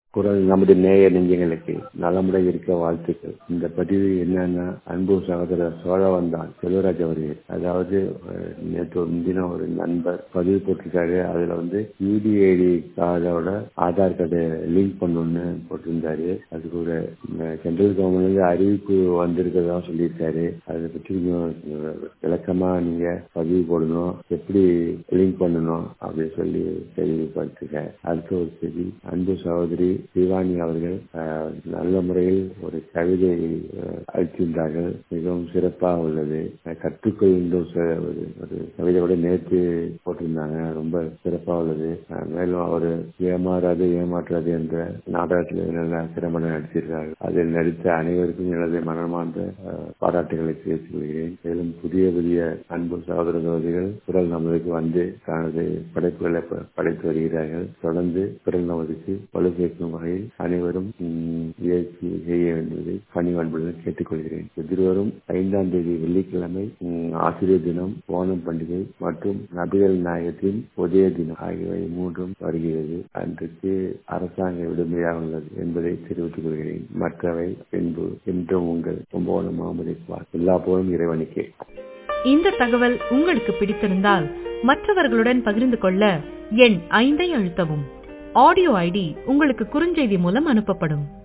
குரல் நமது நேய நெஞ்சங்களுக்கு நலமுடன் இருக்க வாழ்த்துக்கள் இந்த பதிவு என்னன்னா அன்பு சகோதரர் சோழ வந்தான் செல்வராஜ் அவர்கள் அதாவது அஹ், நேற்று ஒரு முன்தினம் ஒரு நண்பர் பதிவு போட்டிருக்காரு அதுல வந்து யூடிஐடி கார்டோட ஆதார் கார்டு லிங்க் பண்ணணும்னு போட்டிருந்தாரு அதுக்கு ஒரு சென்ட்ரல் கவர்மெண்ட்ல அறிவிப்பு வந்திருக்கிறதா சொல்லியிருக்காரு அதை பற்றி கொஞ்சம் விளக்கமா நீங்க பதிவு போடணும் எப்படி லிங்க் பண்ணணும் அப்படின்னு சொல்லி தெளிவுபடுத்திருக்கேன் அடுத்த ஒரு செய்தி அன்பு சகோதரி சிவானி அவர்கள் அஹ், நல்ல முறையில் ஒரு கவிதை அஹ், அளித்திருந்தார்கள் மிகவும் சிறப்பாக உள்ளது அஹ், கற்றுக்கொள்கின்ற ச- ஒரு ஒரு கவிதையோட நேற்று போட்டிருந்தாங்க ரொம்ப சிறப்பாக உள்ளது அஹ், மேலும் அவர் ஏமாறாது ஏமாற்றாது என்ற நாடகத்தில் நல்ல சிறப்பாக நடித்திருக்கார்கள் அதில் நடித்த அனைவருக்கும் எனது மனமார்ந்த அஹ், பாராட்டுகளை தெரிவித்துக் கொள்கிறேன் மேலும் புதிய புதிய அன்பு சகோதர சகோதரிகள் குரல் நமதுக்கு வந்து தனது படைப்புகளை ப- படைத்து வருகிறார்கள் தொடர்ந்து குரல் நமதுக்கு வலு சேர்க்கும் வகையில் அனைவரும் ம், முயற்சி செய்ய வேண்டியதை பணிவன்புடன் கேட்டுக்கொள்கிறேன் எதிர்வரும் ஐந்தாம் தேதி வெள்ளிக்கிழமை ம், ஆசிரியர் தினம் ஓணம் பண்டிகை மற்றும் நபிகள் நாயகத்தின் உதய தினம் ஆகியவை மூன்றும் வருகிறது அன்றைக்கு அரசாங்க விடுமுறையாக உள்ளது என்பதை தெரிவித்துக் கொள்கிறேன் மற்றவை பின்பு என்றும் உங்கள் கும்பகோணம் மாமலை எல்லா போலும் இறைவனுக்கே இந்த தகவல் உங்களுக்கு பிடித்திருந்தால் மற்றவர்களுடன் பகிர்ந்து கொள்ள எண் ஐந்தை அழுத்தவும் ஆடியோ ஐடி உங்களுக்கு குறுஞ்செய்தி மூலம் அனுப்பப்படும்